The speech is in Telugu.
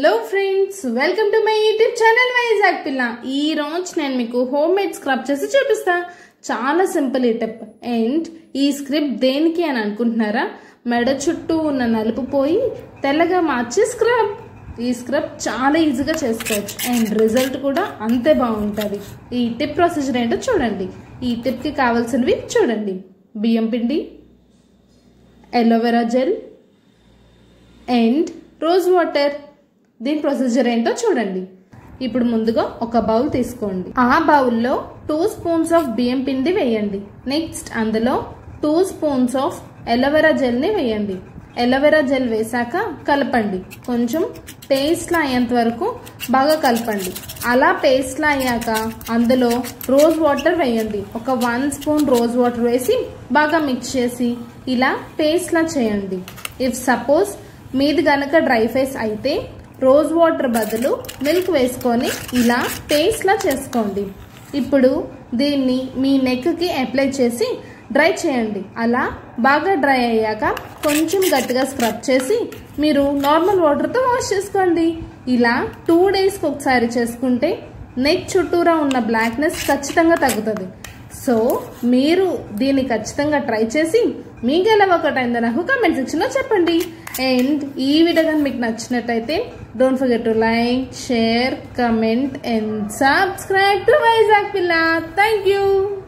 hello friends welcome to my YouTube channel Vizag పిల్ల ఈ రోజు నేను మీకు హోమ్ మేడ్ స్క్రబ్ చేసి చూపిస్తా చాలా సింపుల్ ఈ టిప్ అండ్ ఈ స్క్రిప్ట్ దేనికి అని అనుకుంటున్నారా మెడ చుట్టూ ఉన్న నలుపు పోయి తెల్లగా మార్చే స్క్రబ్ ఈ స్క్రబ్ చాలా ఈజీగా చేసుకోవచ్చు అండ్ రిజల్ట్ కూడా అంతే బాగుంటుంది ఈ టిప్ ప్రొసీజర్ ఏంటో చూడండి ఈ టిప్కి కావాల్సినవి చూడండి బియ్యం పిండి aloe vera gel and rose water దీని ప్రొసీజర్ ఏంటో చూడండి ఇప్పుడు ముందుగా ఒక బౌల్ తీసుకోండి ఆ బౌల్లో టూ స్పూన్స్ ఆఫ్ బియ్యం పిండి వేయండి నెక్స్ట్ అందులో టూ స్పూన్స్ ఆఫ్ ఎలోవెరా జెల్ని వేయండి ఎలోవెరా జెల్ వేసాక కలపండి కొంచెం పేస్ట్లా అయ్యేంత వరకు బాగా కలపండి అలా పేస్ట్లా అయ్యాక అందులో రోజ్ వాటర్ వేయండి ఒక వన్ స్పూన్ రోజ్ వాటర్ వేసి బాగా మిక్స్ చేసి ఇలా పేస్ట్లా చేయండి ఇఫ్ సపోజ్ మీది గనక డ్రై ఫేస్ అయితే రోజ్ వాటర్ బదులు మిల్క్ వేసుకొని ఇలా పేస్ట్లా చేసుకోండి ఇప్పుడు దీన్ని మీ నెక్కి అప్లై చేసి డ్రై చేయండి అలా బాగా డ్రై అయ్యాక కొంచెం గట్టిగా స్క్రబ్ చేసి మీరు నార్మల్ వాటర్తో వాష్ చేసుకోండి ఇలా టూ డేస్కి ఒకసారి చేసుకుంటే నెక్ చుట్టూరా ఉన్న బ్లాక్నెస్ ఖచ్చితంగా తగ్గుతుంది సో మీరు దీన్ని ఖచ్చితంగా ట్రై చేసి మీకు ఎలా ఒకటి అయిందో నాకు కామెంట్ సెక్షన్లో చెప్పండి అండ్ ఈ వీడియో కానీ మీకు నచ్చినట్టయితే don't forget to like share comment and subscribe to Vizag పిల్ల థ్యాంక్ యూ